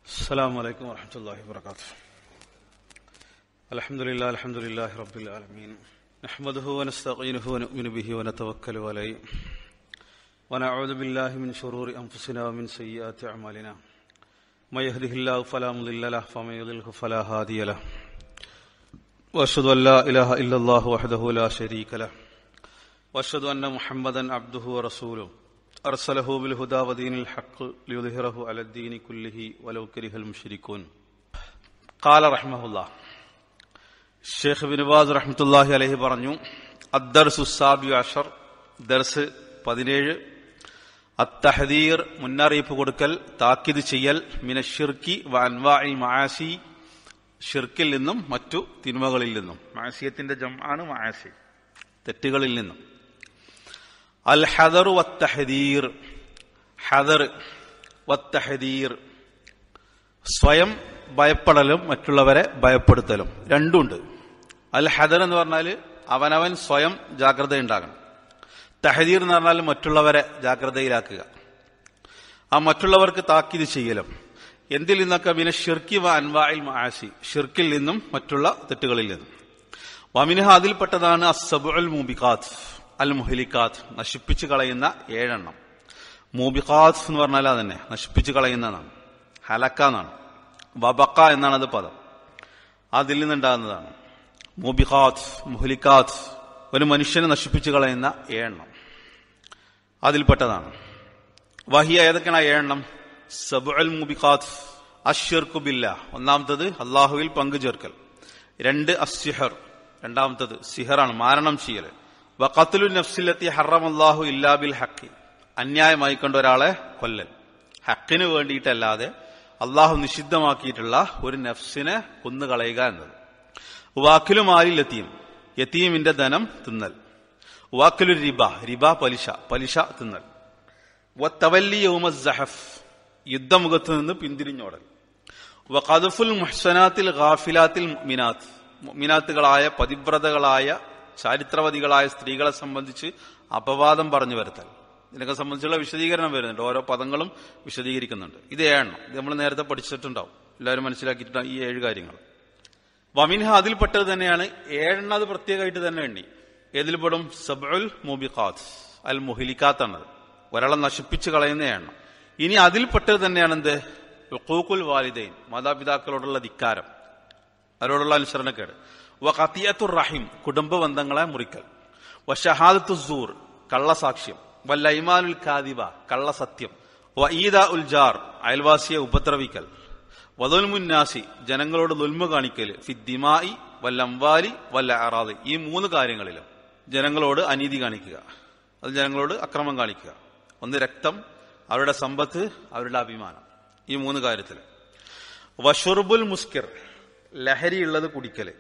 السلام عليكم ورحمة الله وبركاته الحمد لله الحمد لله رب العالمين نحمده ونستعينه ونؤمن به ونتوكل عليه ونعوذ بالله من شرور أنفسنا ومن سيئات أعمالنا من يهده الله فلا مضل له ومن يضلله فلا هادي له وأشهد أن لا إله إلا الله وحده لا شريك له وأشهد أن محمدا عبده ورسوله أرسله بالهدى ودين الحق ليظهره على الدين كله ولو كره المشركون قال رحمه الله ഷേഖ് ബിനുബാസ് റഹ്മത്തുല്ലാഹി അലഹി പറഞ്ഞു അദ്ദർസു സാബി അഷർ ദർസ് പതിനേഴ് അത്തഹദീർ മുന്നറിയിപ്പ് കൊടുക്കൽ താക്കിത് ചെയ്യൽ മിനഷിർക്കി വൻവാഇൽ മഹാസി ഷിർക്കിൽ നിന്നും മറ്റു തിന്മകളിൽ നിന്നും മാസിയത്തിന്റെ ജം ആണ് മഹാസി തെറ്റുകളിൽ നിന്നും അൽ ഹദർ വത്തഹദീർ ഹദർ വത്തഹദീർ സ്വയം ഭയപ്പെടലും മറ്റുള്ളവരെ ഭയപ്പെടുത്തലും രണ്ടുണ്ട് അൽ ഹദർ എന്ന് പറഞ്ഞാൽ അവനവൻ സ്വയം ജാഗ്രത ഉണ്ടാകണം തഹദീർ എന്ന് പറഞ്ഞാൽ മറ്റുള്ളവരെ ജാഗ്രതയിലാക്കുക ആ മറ്റുള്ളവർക്ക് താക്കീത് ചെയ്യലും എന്തിൽ നിന്നൊക്കെ മിന ഷിർക്കി വ അൻവായിൽ മാസി ഷിർക്കിൽ നിന്നും മറ്റുള്ള തെറ്റുകളിൽ നിന്നും വമിനഹ അതിൽപ്പെട്ടതാണ് അസബുൽ മൂബിഖാത്ത് അൽ മുഹലിക്കാത്ത് നശിപ്പിച്ചു കളയുന്ന ഏഴെണ്ണം മൂബിഖാത്ത് എന്ന് പറഞ്ഞാൽ അതന്നെ നശിപ്പിച്ചു കളയുന്നതാണ് ഹലക്ക എന്നാണ് വബക്ക എന്നാണ് അത് പദം അതിൽ നിന്നുണ്ടാകുന്നതാണ് മൂബിഖാത്ത് മുഹലിക്കാത്ത് ഒരു മനുഷ്യനെ നശിപ്പിച്ചു കളയുന്ന ഏഴെണ്ണം അതിൽപ്പെട്ടതാണ് വഹിയ ഏതൊക്കെയാണ് ആ ഏഴെണ്ണം സബുൽ മുബിഖാത്ത് അഷിർക്കുബില്ല ഒന്നാമത്തത് അള്ളാഹുവിൽ പങ്കു ചേർക്കൽ രണ്ട് അസിഹർ രണ്ടാമത്തത് സിഹറാണ് മാരണം ചെയ്യൽ വഖത്തുലു നഫ്സിലെത്തി ഹറം അള്ളാഹു ഇല്ലാ ബിൽ ഹക്കി അന്യായമായി കണ്ട ഒരാളെ കൊല്ലൽ ഹക്കിന് വേണ്ടിയിട്ടല്ലാതെ അള്ളാഹു നിഷിദ്ധമാക്കിയിട്ടുള്ള ഒരു നഫ്സിനെ കൊന്നുകളയുക എന്നത് വാക്കിലു മാലിൽ യത്തീം യത്തീമിന്റെ ധനം തിന്നൽ വാക്കിലു റിബ റിബ പലിശ പലിശ തിന്നൽ വത്തവല്ലി യൗമ സഹഫ് യുദ്ധമുഖത്ത് നിന്ന് പിന്തിരിഞ്ഞോടൽ വഖദഫുൽ മുഹ്സനാത്തിൽ ഗാഫിലാത്തിൽ മിനാത്ത് മിനാത്തുകളായ പതിവ്രതകളായ ചാരിത്രവതികളായ സ്ത്രീകളെ സംബന്ധിച്ച് അപവാദം പറഞ്ഞു വരുത്തൽ ഇതിനൊക്കെ സംബന്ധിച്ചുള്ള വിശദീകരണം വരുന്നുണ്ട് ഓരോ പദങ്ങളും വിശദീകരിക്കുന്നുണ്ട് ഇത് ഏഴെണ്ണം ഇത് നമ്മൾ നേരത്തെ പഠിച്ചിട്ടുണ്ടാവും എല്ലാവരും മനസ്സിലാക്കിയിട്ടുണ്ടാവും ഈ ഏഴ് കാര്യങ്ങൾ വമിൻഹ അതിൽപ്പെട്ടത് തന്നെയാണ് ഏഴെണ്ണം അത് പ്രത്യേകമായിട്ട് തന്നെ എണ്ണി ഏതിൽപ്പെടും സബുൽ മുബിഖാത്ത് അൽ മുഹിലിക്കാത്ത് എന്നത് ഒരാളെ നശിപ്പിച്ചു കളയുന്ന എണ്ണം ഇനി അതിൽപ്പെട്ടത് തന്നെയാണ് എന്ത് ഖൂക്കുൽ വാലിദൈൻ മാതാപിതാക്കളോടുള്ള ധിക്കാരം അവരോടുള്ള അനുസരണക്കേട് വ ഖത്തിയത്തുർ റഹിം കുടുംബ ബന്ധങ്ങളെ മുറിക്കൽ വ ഷഹാദത്തു സൂർ കള്ളസാക്ഷ്യം വല്ലൈമാനുൽ കാദിബ കള്ളസത്യം വ ഈദ ഉൽ ജാർ അയൽവാസിയെ ഉപദ്രവിക്കൽ വദുൽ മുന്നാസി ജനങ്ങളോട് ദുൽമ കാണിക്കൽ ഫിദ്ദിമായി വല്ല അംവാലി വല്ല അറാദി ഈ മൂന്ന് കാര്യങ്ങളിലും ജനങ്ങളോട് അനീതി കാണിക്കുക അത് ജനങ്ങളോട് അക്രമം കാണിക്കുക ഒന്ന് രക്തം അവരുടെ സമ്പത്ത് അവരുടെ അഭിമാനം ഈ മൂന്ന് കാര്യത്തിൽ വഷുർബുൽ മുസ്കിർ ലഹരിയുള്ളത് കുടിക്കല്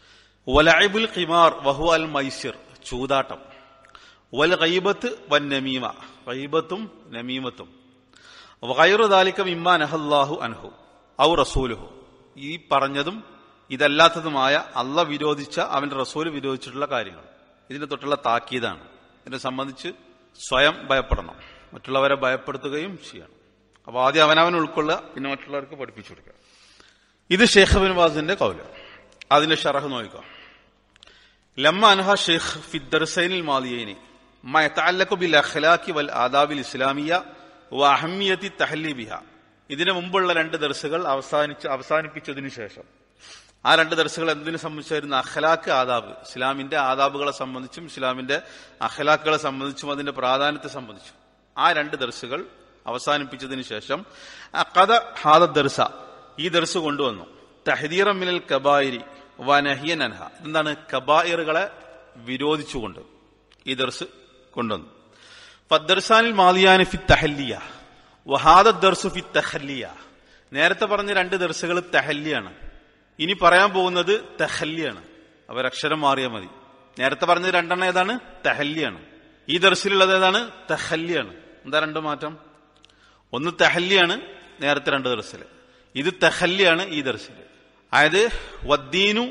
വലൈബുൽ ഖിമാർ വഹു അൽ മൈസിർ ചൂതാട്ടം വൽ ഗൈബത്ത് വൻ നമീമ ഗൈബത്തും നമീമത്തും വൈറു ദാലിക്ക ഇമ്മാ നഹല്ലാഹു അൻഹു ഔ റസൂലുഹു ഈ പറഞ്ഞതും ഇതല്ലാത്തതുമായ അല്ല വിരോധിച്ച അവന്റെ റസൂല് വിരോധിച്ചിട്ടുള്ള കാര്യങ്ങൾ ഇതിനെ തൊട്ടുള്ള താക്കീതാണ് ഇതിനെ സംബന്ധിച്ച് സ്വയം ഭയപ്പെടണം മറ്റുള്ളവരെ ഭയപ്പെടുത്തുകയും ചെയ്യണം അപ്പൊ ആദ്യം അവനവൻ ഉൾക്കൊള്ളുക പിന്നെ മറ്റുള്ളവർക്ക് പഠിപ്പിച്ചു കൊടുക്കുക ഇത് ഷേഖ് ബിൻ ബാസിന്റെ കൗല അതിന്റെ ഷറഹ് നോക്കുക ലമ്മ അൻഹ ഷെയ്ഖ് ഫിദ്ദർസൈനിൽ മാലിയൈനി ما يتعلق بالاخلاق والآداب الإسلامية وأهمية التحلي بها ഇതിനു മുമ്പുള്ള രണ്ട് ദർസുകൾ അവസാനിച്ച് അവസാനിപ്പിച്ചതിനു ശേഷം ആ രണ്ട് ദർസുകൾ എന്തിനു സംബന്ധിച്ചായിരുന്നു അഖലാക്ക് ആദാബ് ഇസ്ലാമിന്റെ ആദാബുകളെ സംബന്ധിച്ചും ഇസ്ലാമിന്റെ അഖലാക്കുകളെ സംബന്ധിച്ചും അതിന്റെ പ്രാധാന്യത്തെ സംബന്ധിച്ചും ആ രണ്ട് ദർസുകൾ അവസാനിപ്പിച്ചതിനു ശേഷം കഥ ഹാദ ദർസ ഈ ദർസ് കൊണ്ടുവന്നു തഹദീറ മിനൽ കബായിരി വനഹിയൻ അൻഹ എന്താണ് കബായിറുകളെ വിരോധിച്ചുകൊണ്ട് ഈ ദർസ് കൊണ്ടുവന്നു ഫദ്ദർസാനിൽ മാലിയാന് ഫി തഹല്ലിയ വഹാദ ദർസു ഫി തഹല്ലിയ നേരത്തെ പറഞ്ഞ രണ്ട് ദർസുകൾ തഹല്ലിയാണ് ഇനി പറയാൻ പോകുന്നത് തഹല്ലിയാണ് അവരക്ഷരം മാറിയാൽ മതി നേരത്തെ പറഞ്ഞത് രണ്ടെണ്ണം ഏതാണ് തഹല്ലിയാണ് ഈ ദർസിലുള്ളത് ഏതാണ് തഹല്ലിയാണ് എന്താ രണ്ട് മാറ്റം ഒന്ന് തഹല്ലിയാണ് നേരത്തെ രണ്ട് ദർസില് ഇത് തഹല്ലിയാണ് ഈ ദർസില് അതായത് വദ്ദീനു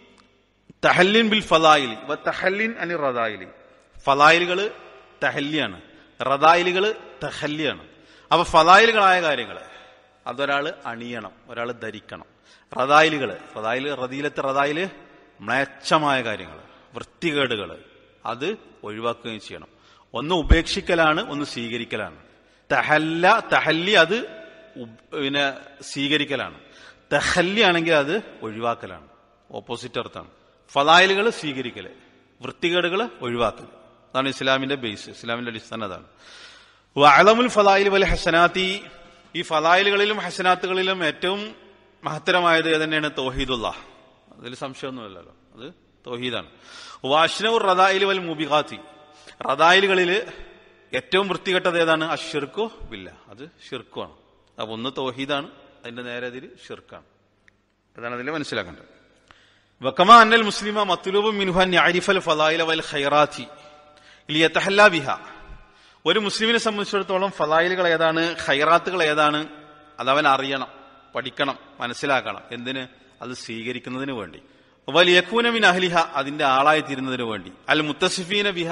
തഹല്ലിൻ ബിൽ ഫലായിലി വ തഹല്ലിൻ അനി റദായിലി ഫലായിലുകള് തഹല്ലിയാണ് റദായിലുകള് തഹല്ലിയാണ് അപ്പൊ ഫലായിലുകളായ കാര്യങ്ങൾ അതൊരാൾ അണിയണം ഒരാൾ ധരിക്കണം റദായിലുകൾ റദായിൽ റദീലത്തെ റദായില് മ്ലേച്ഛമായ കാര്യങ്ങൾ വൃത്തികേടുകൾ അത് ഒഴിവാക്കുകയും ചെയ്യണം ഒന്ന് ഉപേക്ഷിക്കലാണ് ഒന്ന് സ്വീകരിക്കലാണ് തഹല്ല തഹല്ലി അത് ഉബ്- പിന്നെ സ്വീകരിക്കലാണ് തഹല്ലി ആണെങ്കിൽ അത് ഒഴിവാക്കലാണ് ഓപ്പോസിറ്റ് അർത്ഥമാണ് ഫലായിലുകൾ സ്വീകരിക്കല് വൃത്തികേടുകൾ ഒഴിവാക്കൽ അതാണ് ഇസ്ലാമിന്റെ ബേസ് ഇസ്ലാമിന്റെ അടിസ്ഥാനം അതാണ് വഅലമുൽ ഫലായിൽ വൽ ഹസനാത്തി ഈ ഫലായിലുകളിലും ഹസനാത്തുകളിലും ഏറ്റവും മഹത്തരമായത് ഏതന്നെയാണ് തൗഹീദുള്ള അതിൽ സംശയമൊന്നുമില്ലല്ലോ അത് തൗഹീദാണ് വാഷ്നവുർ റദായിൽ വൽ മുബിഖാത്തി റദായിലുകളിൽ ഏറ്റവും വൃത്തികെട്ടത് ഏതാണ് അഷിർക്കു ബില്ല അത് ഷിർക്കുമാണ് അപ്പൊ ഒന്ന് തൗഹീദാണ് അതിന്റെ നേരെ അതിൽ ഷിർക്കാണ് അതാണ് അതിൽ മനസ്സിലാക്കേണ്ടത് വക്കമ അന്നൽ മുസ്ലിമ മത്തുലൂബ് മിൻഹാൻ യാരിഫൽ ഫലായില വൽ ഖൈറാത്തി ലിയത്തഹല്ല ബിഹ ഒരു മുസ്ലിമിനെ സംബന്ധിച്ചിടത്തോളം ഫലായിലുകൾ ഏതാണ് ഖൈറാത്തുകൾ ഏതാണ് അതവൻ അറിയണം പഠിക്കണം മനസ്സിലാക്കണം എന്തിന് അത് സ്വീകരിക്കുന്നതിന് വേണ്ടി വലിയക്കൂനമിൻ അഹ്ലിഹ അതിന്റെ ആളായി തീരുന്നതിന് വേണ്ടി അൽ മുത്തസിഫീന ബിഹ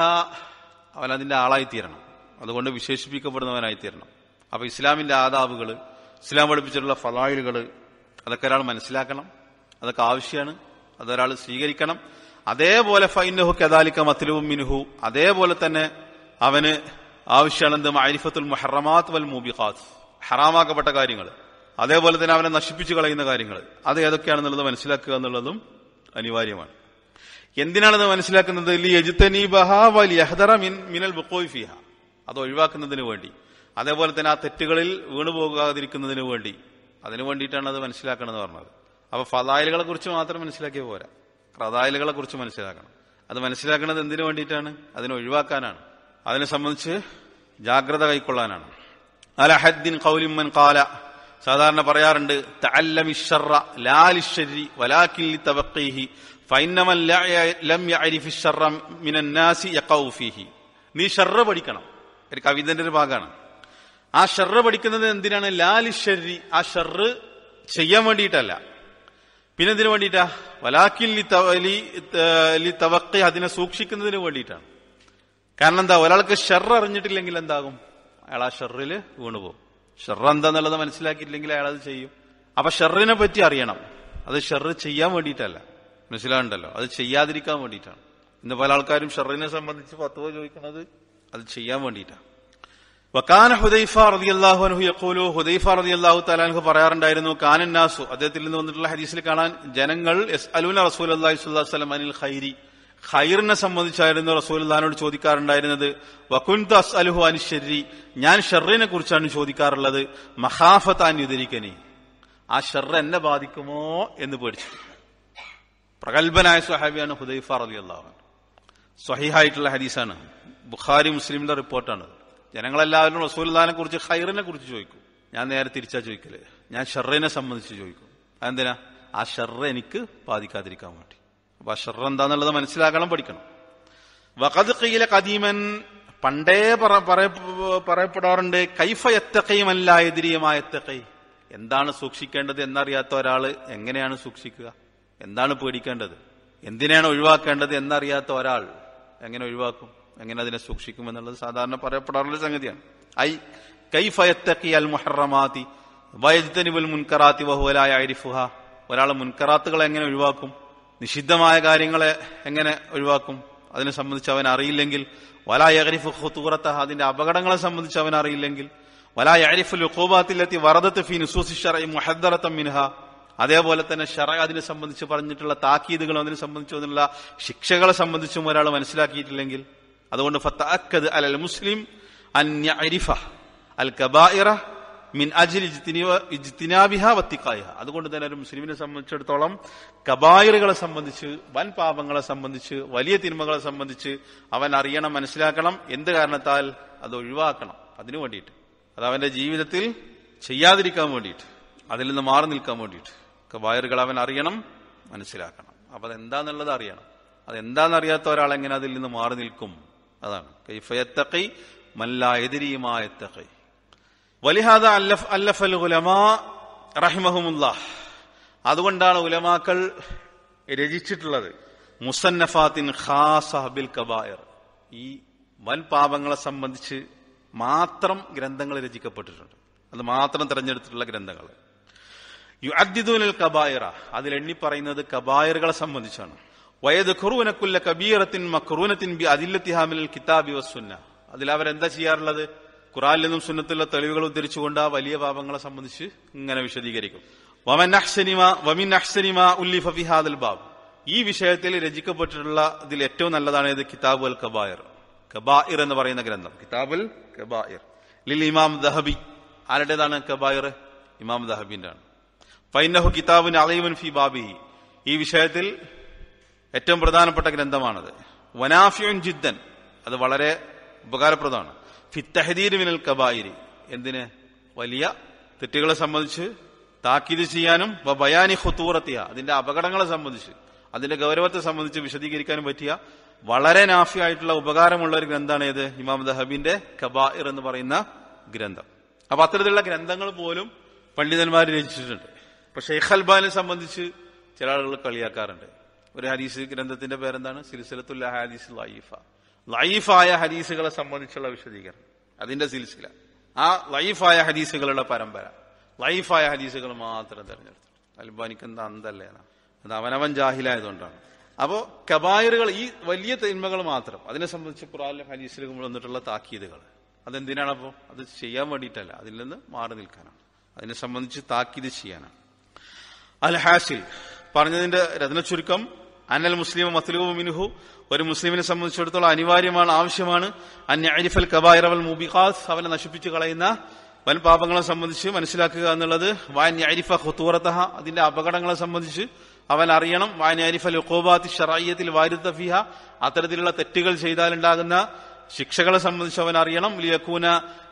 അവൻ അതിന്റെ ആളായി തീരണം അതുകൊണ്ട് വിശേഷിപ്പിക്കപ്പെടുന്നവനായി തീരണം അപ്പൊ ഇസ്ലാമിന്റെ ആദാബുകൾ ഇസ്ലാം പഠിപ്പിച്ചിട്ടുള്ള ഫലായിലുകൾ അതൊക്കെ ഒരാൾ മനസ്സിലാക്കണം അതൊക്കെ ആവശ്യമാണ് അതൊരാൾ സ്വീകരിക്കണം അതേപോലെ ഫൈനഹു കദാലിക്ക മത്തിലുവും മിനുഹു അതേപോലെ തന്നെ അവന് ആവശ്യമാണ് എന്ത് മൈരിഫത്തുൽ മുഹറമാത്ത് വൽ മൂബിഖാത്ത് ഹറാമാക്കപ്പെട്ട കാര്യങ്ങൾ അതേപോലെ തന്നെ അവനെ നശിപ്പിച്ചു കളയുന്ന കാര്യങ്ങൾ അത് ഏതൊക്കെയാണെന്നുള്ളത് മനസ്സിലാക്കുക എന്നുള്ളതും അനിവാര്യമാണ് എന്തിനാണെന്ന് മനസ്സിലാക്കുന്നത് ലി യജ്തനീബഹ വൽ യഹ്ദറ മിൻ മിനൽ ബുഖോയ് ഫിഹ അത് ഒഴിവാക്കുന്നതിന് വേണ്ടി അതേപോലെ തന്നെ ആ തെറ്റുകളിൽ വീണു പോകാതിരിക്കുന്നതിന് വേണ്ടി അതിനു വേണ്ടിയിട്ടാണ് അത് മനസ്സിലാക്കണമെന്ന് പറഞ്ഞത് അപ്പൊ ഫലായിലുകളെ കുറിച്ച് മാത്രം മനസ്സിലാക്കിയ പോരാ റദായിലുകളെ കുറിച്ച് മനസ്സിലാക്കണം അത് മനസ്സിലാക്കുന്നത് എന്തിനു വേണ്ടിയിട്ടാണ് അതിനെ ഒഴിവാക്കാനാണ് അതിനെ സംബന്ധിച്ച് ജാഗ്രത കൈക്കൊള്ളാനാണ് അലഹദ്ദിൻ കൗലിമ്മൻ കാല സാധാരണ പറയാറുണ്ട് തഅല്ലമി ശർറ ലാ ലിശ്ശരി വലാകിൻ ലിതവഖീഹി ഫഇന്നമൻ ലാ യ- ലം യഅരിഫി ശർറ മിനൻ നാസി യഖഉ ഫീഹി നീ ഷർറ പഠിക്കണം ഒരു കവിതന്റെ ഒരു ഭാഗമാണ് ആ ഷർറ പഠിക്കുന്നത് എന്തിനാണ് ലാലിശ്ശരി ആ ഷർറ് ചെയ്യാൻ വേണ്ടിയിട്ടല്ല പിന്നെ എന്തിനു വേണ്ടിയിട്ടാ വലാക്കിൻ ലി തവ- ലി- ത- ലി തവക്കി അതിനെ സൂക്ഷിക്കുന്നതിന് വേണ്ടിയിട്ടാണ് കാരണം എന്താ ഒരാൾക്ക് ഷെർ അറിഞ്ഞിട്ടില്ലെങ്കിൽ എന്താകും അയാൾ ആ ഷെറില് വീണുപോകും ഷെർ എന്താന്നുള്ളത് മനസ്സിലാക്കിയിട്ടില്ലെങ്കിൽ അയാൾ അത് ചെയ്യും അപ്പൊ ഷെറിനെ പറ്റി അറിയണം അത് ഷെർ ചെയ്യാൻ വേണ്ടിയിട്ടല്ല മനസ്സിലാകണ്ടല്ലോ അത് ചെയ്യാതിരിക്കാൻ വേണ്ടിയിട്ടാണ് ഇന്ന് പല ആൾക്കാരും ഷെറിനെ സംബന്ധിച്ച് പത്തുവ ചോദിക്കുന്നത് അത് ചെയ്യാൻ വേണ്ടിയിട്ടാണ് വക്കാന ഹുദൈഫ റളിയല്ലാഹു അൻഹു യഖൂലു ഹുദൈഫ റളിയല്ലാഹു തആല അൻഹു പറയാറുണ്ടായിരുന്നു കാനൻ നാസു അദ്ദേഹത്തിൽ നിന്ന് വന്നിട്ടുള്ള ഹദീസിൽ കാണാൻ ജനങ്ങൾ യസ്അലൂന റസൂലുള്ളാഹി സ്വല്ലല്ലാഹു അലൈഹി വസല്ലം അനിൽ ഖൈരി ഖൈറിനെ സംബന്ധിച്ചായിരുന്നു റസൂലുള്ളാഹിനോട് ചോദിക്കാറുണ്ടായിരുന്നത് വകുൻതു അസ്അലുഹു അനി ഷർരി ഞാൻ ഷർറിനെ കുറിച്ചാണ് ചോദിക്കാറുള്ളത് മഖാഫത്താൻ യുദരിക്കനി ആ ഷർറ് എന്നെ ബാധിക്കുമോ എന്ന് പേടിച്ചു പ്രഗത്ഭനായ സ്വഹാബിയാണ് ഹുദൈഫ റളിയല്ലാഹു അൻഹു സ്വഹീഹായിട്ടുള്ള ഹദീസാണ് ബുഖാരി മുസ്ലിമിന്റെ റിപ്പോർട്ടാണ് ജനങ്ങളെല്ലാവരും റസൂൽദാനെ കുറിച്ച് ഖൈറിനെ കുറിച്ച് ചോദിക്കും ഞാൻ നേരെ തിരിച്ചാ ചോദിക്കല് ഞാൻ ഷെറിനെ സംബന്ധിച്ച് ചോദിക്കും അതെന്തിനാ ആ ഷെറ് എനിക്ക് ബാധിക്കാതിരിക്കാൻ വേണ്ടി അപ്പൊ ആ ഷെറ് എന്താന്നുള്ളത് മനസ്സിലാക്കണം പഠിക്കണം വഖദ് ഖീല കദീമൻ പണ്ടേ പറ- പറയ- പറയപ്പെടാറുണ്ട് കൈഫ എത്തക്കൈമല്ലായതിരിയമായ എത്തക്കൈ എന്താണ് സൂക്ഷിക്കേണ്ടത് എന്നറിയാത്ത ഒരാള് എങ്ങനെയാണ് സൂക്ഷിക്കുക എന്താണ് പേടിക്കേണ്ടത് എന്തിനാണ് ഒഴിവാക്കേണ്ടത് എന്നറിയാത്ത ഒരാൾ എങ്ങനെ ഒഴിവാക്കും എങ്ങനെ അതിനെ സൂക്ഷിക്കും എന്നുള്ളത് സാധാരണ പറയപ്പെടാറുള്ള സംഗതിയാണ് ഐ കൈഫ എത്തക്കി അൽ മുഹറമാതി വയജ്തനിബുൽ മുൻകറാത്തി വഹുവലായ അരിഫുഹ ഒരാൾ മുൻകറാത്തുകൾ എങ്ങനെ ഒഴിവാക്കും നിഷിദ്ധമായ കാര്യങ്ങളെ എങ്ങനെ ഒഴിവാക്കും അതിനെ സംബന്ധിച്ച് അവൻ അറിയില്ലെങ്കിൽ വലാ യഗ്രിഫു ഖുതൂറത്ത അതിന്റെ അപകടങ്ങളെ സംബന്ധിച്ച് അവൻ അറിയില്ലെങ്കിൽ വലാ യഗ്രിഫു ലുഖൂബാത്തില്ലത്തി വറദത്ത് ഫി നുസൂസി ശർഇ മുഹദ്ദറത്തൻ മിൻഹ അതേപോലെ തന്നെ ഷറ അതിനെ സംബന്ധിച്ച് പറഞ്ഞിട്ടുള്ള താക്കീതുകളും അതിനെ സംബന്ധിച്ച് അതിനുള്ള ശിക്ഷകളെ സംബന്ധിച്ചും ഒരാൾ മനസ്സിലാക്കിയിട്ടില്ലെങ്കിൽ അതുകൊണ്ട് ഫത്തഅക്കദ് അലൽ മുസ്ലിം അൻ യഅരിഫ അൽ കബായിറ മിൻ അജിൽ ഇജ്തിനാബിഹ വത്തിക്കായിഹ അതുകൊണ്ട് തന്നെ ഒരു മുസ്ലിമിനെ സംബന്ധിച്ചിടത്തോളം കബായിറുകളെ സംബന്ധിച്ച് വൻ പാപങ്ങളെ സംബന്ധിച്ച് വലിയ തിന്മകളെ സംബന്ധിച്ച് അവൻ അറിയണം മനസ്സിലാക്കണം എന്ത് കാരണത്താൽ അത് ഒഴിവാക്കണം അതിനു വേണ്ടിയിട്ട് അത് അവന്റെ ജീവിതത്തിൽ ചെയ്യാതിരിക്കാൻ വേണ്ടിയിട്ട് അതിൽ നിന്ന് മാറി നിൽക്കാൻ വേണ്ടിയിട്ട് കബായിറുകൾ അവൻ അറിയണം മനസ്സിലാക്കണം അപ്പൊ അതെന്താന്നുള്ളത് അറിയണം അതെന്താണെന്നറിയാത്ത ഒരാൾ എങ്ങനെ അതിൽ നിന്ന് മാറി നിൽക്കും അതാണ് കൈഫയത്തഖി മല്ലായതിരിയുമായത്തഖി വലിഹാദ അല്ലഫ് അല്ലഫൽ ഉലമാ റഹിമഹുമുല്ലാഹ് അതുകൊണ്ടാണ് ഉലമാക്കൾ രചിച്ചിട്ടുള്ളത് മുസന്നഫാത്തിൻ ഖാസ ബിൽ കബായർ ഈ വൻ പാപങ്ങളെ സംബന്ധിച്ച് മാത്രം ഗ്രന്ഥങ്ങൾ രചിക്കപ്പെട്ടിട്ടുണ്ട് അത് മാത്രം തിരഞ്ഞെടുത്തിട്ടുള്ള ഗ്രന്ഥങ്ങൾ യുഅദ്ദിദൂനൽ കബായിറ അതിൽ എണ്ണി പറയുന്നത് കബായറുകളെ സംബന്ധിച്ചാണ് വയത് ഖുറുവനക്കുല്ല കബീറത്തിൻ മക്രൂനത്തിൻ ബി അതില്ലത്തിഹാമിൽ കിതാബി വസുന്ന അതിൽ അവരെന്താ ചെയ്യാറുള്ളത് ഖുറാനിൽ നിന്നും സുന്നത്തുള്ള തെളിവുകൾ ഉദ്ധരിച്ചുകൊണ്ട് ആ വലിയ പാപങ്ങളെ സംബന്ധിച്ച് ഇങ്ങനെ വിശദീകരിക്കും വമൻ അഹ്സനിമ വമിൻ അഹ്സനിമ ഉല്ലിഫ ഫി ഹാദൽ ബാബ് ഈ വിഷയത്തിൽ രചിക്കപ്പെട്ടിട്ടുള്ള ഇതിൽ ഏറ്റവും നല്ലതാണ് ഇത് കിതാബ് അൽ കബായർ കബായിർ എന്ന് പറയുന്ന ഗ്രന്ഥം കിതാബുൽ കബായിർ ലിൽ ഇമാം ദഹബി ആരുടേതാണ് കബായിർ ഇമാം ദഹബിന്റെ ആണ് ഫൈനഹു കിതാബുൻ അലൈവൻ ഫി ബാബിഹി ഈ വിഷയത്തിൽ ഏറ്റവും പ്രധാനപ്പെട്ട ഗ്രന്ഥമാണത് വനാഫിയുൻ ജിദ്ദൻ അത് വളരെ ഉപകാരപ്രദമാണ് ഫിത്തഹദീർ മിനൽ കബായിരി എന്തിന് വലിയ തെറ്റുകളെ സംബന്ധിച്ച് താക്കീത് ചെയ്യാനും വ ബയാനി ഹുത്തൂറത്തിയ അതിന്റെ അപകടങ്ങളെ സംബന്ധിച്ച് അതിന്റെ ഗൗരവത്തെ സംബന്ധിച്ച് വിശദീകരിക്കാനും പറ്റിയ വളരെ നാഫിയായിട്ടുള്ള ഉപകാരമുള്ള ഒരു ഗ്രന്ഥമാണ് ഏത് ഇമാം ദഹബിന്റെ കബായിർ എന്ന് പറയുന്ന ഗ്രന്ഥം അപ്പൊ അത്തരത്തിലുള്ള ഗ്രന്ഥങ്ങൾ പോലും പണ്ഡിതന്മാർ രചിച്ചിട്ടുണ്ട് ഇപ്പൊ ഷെയ്ഖ് അൽബാനെ സംബന്ധിച്ച് ചില ആളുകൾ കളിയാക്കാറുണ്ട് ഒരു ഹദീസ് ഗ്രന്ഥത്തിന്റെ പേരെന്താണ് സിൽസിലത്തുല്ല ഹദീസ് ലൈഫ ലൈഫായ ഹദീസുകളെ സംബന്ധിച്ചുള്ള വിശദീകരണം അതിന്റെ സിൽസില ആ ലൈഫായ ഹദീസുകളുടെ പരമ്പര ലൈഫായ ഹദീസുകൾ മാത്രം തെരഞ്ഞെടുത്തു അൽബാനിക്ക് എന്താ അന്തല്ലേ അത് അവനവൻ ജാഹിലായതുകൊണ്ടാണ് അപ്പോ കബായറുകൾ ഈ വലിയ തിന്മകൾ മാത്രം അതിനെ സംബന്ധിച്ച് ഖുറാനിലും ഹദീസിലും വന്നിട്ടുള്ള താക്കീതുകൾ അതെന്തിനാണ് അപ്പോൾ അത് ചെയ്യാൻ വേണ്ടിയിട്ടല്ല അതിൽ നിന്ന് മാറി നിൽക്കാനാണ് അതിനെ സംബന്ധിച്ച് താക്കീത് ചെയ്യാനാണ് അൽ ഹാസിൽ പറഞ്ഞതിന്റെ രത്ന ചുരുക്കം അനൽ മുസ്ലിം മത്ലൂബ് മിനുഹു ഒരു മുസ്ലിമിനെ സംബന്ധിച്ചിടത്തോളം അനിവാര്യമാണ് ആവശ്യമാണ് അന്യരിഫൽ കബായിറവൽ മുബിഖാസ് അവനെ നശിപ്പിച്ചു കളയുന്ന വൻ പാപങ്ങളെ സംബന്ധിച്ച് മനസ്സിലാക്കുക എന്നുള്ളത് വാന്യരിഫ ഹുത്തൂറത്തഹ അതിന്റെ അപകടങ്ങളെ സംബന്ധിച്ച് അവൻ അറിയണം വാന്യരിഫൽ ഉഖോബാത്തി ഷറായിയത്തിൽ വാരുത്ത ഫിഹ അത്തരത്തിലുള്ള തെറ്റുകൾ ചെയ്താലുണ്ടാകുന്ന ശിക്ഷകളെ സംബന്ധിച്ച് അവൻ അറിയണം ലിയക്കൂന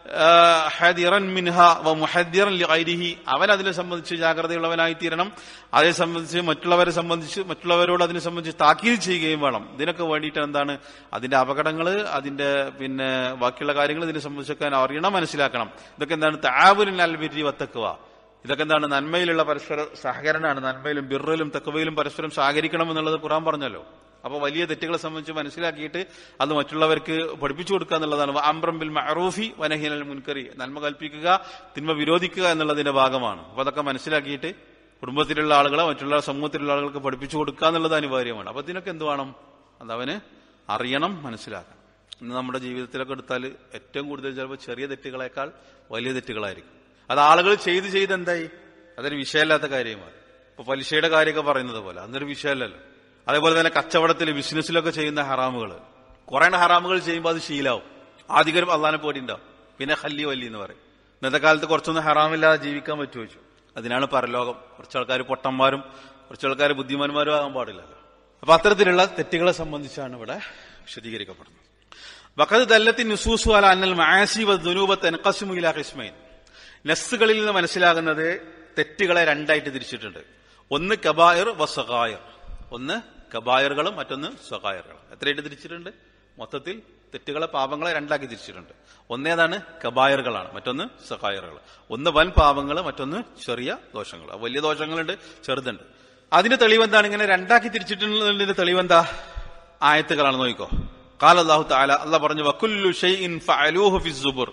ഹദിറൻ മിൻഹ വ മുഹദ്ദിറൻ ലിഗൈരിഹി അവൻ അതിനെ സംബന്ധിച്ച് ജാഗ്രതയുള്ളവനായി തീരണം അതേ സംബന്ധിച്ച് മറ്റുള്ളവരെ സംബന്ധിച്ച് മറ്റുള്ളവരോട് അതിനെ സംബന്ധിച്ച് താക്കീത് ചെയ്യുകയും വേണം ഇതിനൊക്കെ വേണ്ടിയിട്ട് എന്താണ് അതിന്റെ അപകടങ്ങൾ അതിന്റെ പിന്നെ ബാക്കിയുള്ള കാര്യങ്ങൾ ഇതിനെ സംബന്ധിച്ചൊക്കെ അറിയണം മനസ്സിലാക്കണം ഇതൊക്കെ എന്താണ് താവുലിൻ അൽബിരി വത്തക്കുക ഇതൊക്കെ എന്താണ് നന്മയിലുള്ള പരസ്പര സഹകരണമാണ് നന്മയിലും ബിറിലും തെക്കവയിലും പരസ്പരം സഹകരിക്കണം എന്നുള്ളത് ഖുറാൻ പറഞ്ഞല്ലോ അപ്പൊ വലിയ തെറ്റുകളെ സംബന്ധിച്ച് മനസ്സിലാക്കിയിട്ട് അത് മറ്റുള്ളവർക്ക് പഠിപ്പിച്ചു കൊടുക്കുക എന്നുള്ളതാണ് അംബ്രം ബിൽ മഅറൂഫി വനഹീനൽ മുൻകറി നന്മ കൽപ്പിക്കുക തിന്മ വിരോധിക്കുക എന്നുള്ളതിന്റെ ഭാഗമാണ് അപ്പൊ അതൊക്കെ മനസ്സിലാക്കിയിട്ട് കുടുംബത്തിലുള്ള ആളുകളെ മറ്റുള്ള സമൂഹത്തിലുള്ള ആളുകൾക്ക് പഠിപ്പിച്ചു കൊടുക്കുക എന്നുള്ളത് അനിവാര്യമാണ് അപ്പൊ ഇതിനൊക്കെ എന്ത് വേണം അതവന് അറിയണം മനസ്സിലാക്കണം ഇന്ന് നമ്മുടെ ജീവിതത്തിലൊക്കെ എടുത്താൽ ഏറ്റവും കൂടുതൽ ചിലപ്പോൾ ചെറിയ തെറ്റുകളെക്കാൾ വലിയ തെറ്റുകളായിരിക്കും അത് ആളുകൾ ചെയ്ത് ചെയ്ത് എന്തായി അതൊരു വിഷയമല്ലാത്ത കാര്യമാണ് ഇപ്പൊ പലിശയുടെ കാര്യമൊക്കെ പറയുന്നത് പോലെ അതൊരു വിഷയമല്ലല്ലോ അതേപോലെ തന്നെ കച്ചവടത്തിൽ ബിസിനസ്സിലൊക്കെ ചെയ്യുന്ന ഹറാമുകൾ കുറെ ഹറാമുകൾ ചെയ്യുമ്പോൾ അത് ശീലാവും ആധികാരം അള്ളാനെ പേടിണ്ടാവും പിന്നെ ഹല്ലി വല്ലി എന്ന് പറയും ഇന്നത്തെ കാലത്ത് കുറച്ചൊന്നും ഹറാമില്ലാതെ ജീവിക്കാൻ പറ്റുമോ ചോദിച്ചു അതിനാണ് പരലോകം കുറച്ച് ആൾക്കാർ പൊട്ടന്മാരും കുറച്ച് ആൾക്കാർ ബുദ്ധിമാന്മാരും ആകാൻ പാടില്ലല്ലോ അപ്പൊ അത്തരത്തിലുള്ള തെറ്റുകളെ സംബന്ധിച്ചാണ് ഇവിടെ വിശദീകരിക്കപ്പെടുന്നത് വക്കത് ദല്ലത്തിൻ നുസൂസു അല അന്നൽ മാസി വനൂബത്ത് എൻകസുമുല ഹിസ്മൈൻ നസ്സുകളിൽ നിന്ന് മനസ്സിലാകുന്നത് തെറ്റുകളെ രണ്ടായിട്ട് തിരിച്ചിട്ടുണ്ട് ഒന്ന് കബായർ വസഹായർ ഒന്ന് കബായറുകളും മറ്റൊന്ന് സ്വകായറുകളും എത്രയായിട്ട് തിരിച്ചിട്ടുണ്ട് മൊത്തത്തിൽ തെറ്റുകളെ പാപങ്ങളെ രണ്ടാക്കി തിരിച്ചിട്ടുണ്ട് ഒന്നേതാണ് കബായറുകളാണ് മറ്റൊന്ന് സഹായറുകൾ ഒന്ന് വൻ പാപങ്ങൾ മറ്റൊന്ന് ചെറിയ ദോഷങ്ങൾ വലിയ ദോഷങ്ങളുണ്ട് ചെറുതുണ്ട് അതിന്റെ തെളിവെന്താണ് ഇങ്ങനെ രണ്ടാക്കി തിരിച്ചിട്ടുള്ളതിന്റെ തെളിവെന്താ ആയത്തുകളാണ് നോക്കിക്കോ കാല അള്ളാഹു താല അല്ല പറഞ്ഞു വക്കുല്ലു ഷെയ്ഇൻ ഫഅലൂഹു ഫി സുബുർ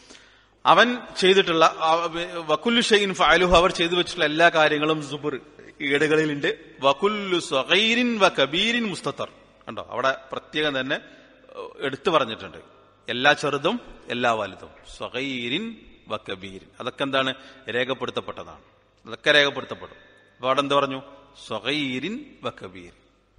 അവൻ ചെയ്തിട്ടുള്ള വക്കുല്ലു ഷെയ്ഇൻ ഫഅലൂഹു അവർ ചെയ്തു വെച്ചിട്ടുള്ള എല്ലാ കാര്യങ്ങളും സുബുർ ഏടുകളിലുണ്ട് വകുല്ലു സ്വഗൈരിൻ വ കബീരിൻ മുസ്തത്തർ കണ്ടോ അവിടെ പ്രത്യേകം തന്നെ എടുത്തു പറഞ്ഞിട്ടുണ്ട് എല്ലാ ചെറുതും എല്ലാ വലുതും സ്വഗൈരിൻ വ കബീരിൻ അതൊക്കെ എന്താണ് രേഖപ്പെടുത്തപ്പെട്ടതാണ് അതൊക്കെ രേഖപ്പെടുത്തപ്പെടും അപ്പൊ അവിടെ എന്ത് പറഞ്ഞു സ്വഗൈരിൻ വ കബീർ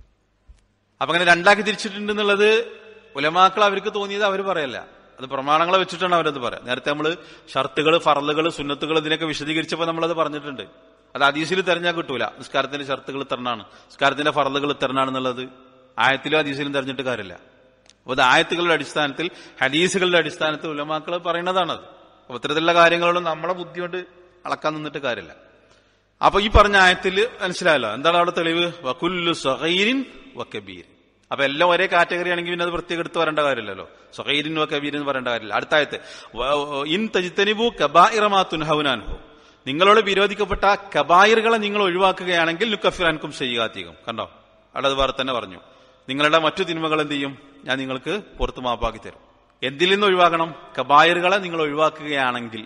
അപ്പൊ അങ്ങനെ രണ്ടാക്കി തിരിച്ചിട്ടുണ്ട് എന്നുള്ളത് ഉലമാക്കൾ അവർക്ക് തോന്നിയത് അവർ പറയല്ല അത് പ്രമാണങ്ങളെ വെച്ചിട്ടാണ് അവരത് പറയാം നേരത്തെ നമ്മൾ ഷർത്തുകൾ ഫറലുകൾ സുന്നത്തുകൾ ഇതിനൊക്കെ വിശദീകരിച്ചപ്പോൾ നമ്മളത് പറഞ്ഞിട്ടുണ്ട് അത് അതീസിൽ തെരഞ്ഞാൽ കിട്ടൂല നിസ്കാരത്തിന്റെ ഷർത്തുകൾ തെരഞ്ഞാണ് നിസ്കാരത്തിന്റെ ഫറലുകൾ തെരഞ്ഞാണെന്നുള്ളത് ആയത്തിലും അതീസിലും തെരഞ്ഞിട്ട് കാര്യമില്ല അപ്പൊ അത് ആയത്തുകളുടെ അടിസ്ഥാനത്തിൽ ഹദീസുകളുടെ അടിസ്ഥാനത്തിൽ ഉലമാക്കൾ പറയുന്നതാണത് അപ്പൊ ഇത്തരത്തിലുള്ള കാര്യങ്ങളോടും നമ്മളെ ബുദ്ധി കൊണ്ട് അളക്കാൻ നിന്നിട്ട് കാര്യമില്ല അപ്പൊ ഈ പറഞ്ഞ ആയത്തിൽ മനസ്സിലായല്ലോ എന്താണ് അവിടെ തെളിവ് വകുല്ലു സഹൈരിൻ വക്കബീർ അപ്പൊ എല്ലാം ഒരേ കാറ്റഗറി ആണെങ്കിൽ പിന്നെ അത് പ്രത്യേകം എടുത്ത് വരേണ്ട കാര്യമില്ലല്ലോ സഹൈരിൻ വക്കബീർ എന്ന് പറയേണ്ട കാര്യമില്ല അടുത്ത ആയത്ത് ഇൻ തജിത്തനിബു കബായിറമാ തുൻഹൗനാൻഹു നിങ്ങളോട് വിരോധിക്കപ്പെട്ട കബായിറുകളെ നിങ്ങൾ ഒഴിവാക്കുകയാണെങ്കിൽ ലുക്കഫിറാൻക്കും ചെയ്യുകാത്തീകം കണ്ടോ അവിടെ അത് വേറെ തന്നെ പറഞ്ഞു നിങ്ങളുടെ മറ്റു തിന്മകൾ എന്ത് ചെയ്യും ഞാൻ നിങ്ങൾക്ക് പുറത്ത് മാപ്പാക്കി തരും എന്തിൽ നിന്ന് ഒഴിവാക്കണം കബായിറുകളെ നിങ്ങൾ ഒഴിവാക്കുകയാണെങ്കിൽ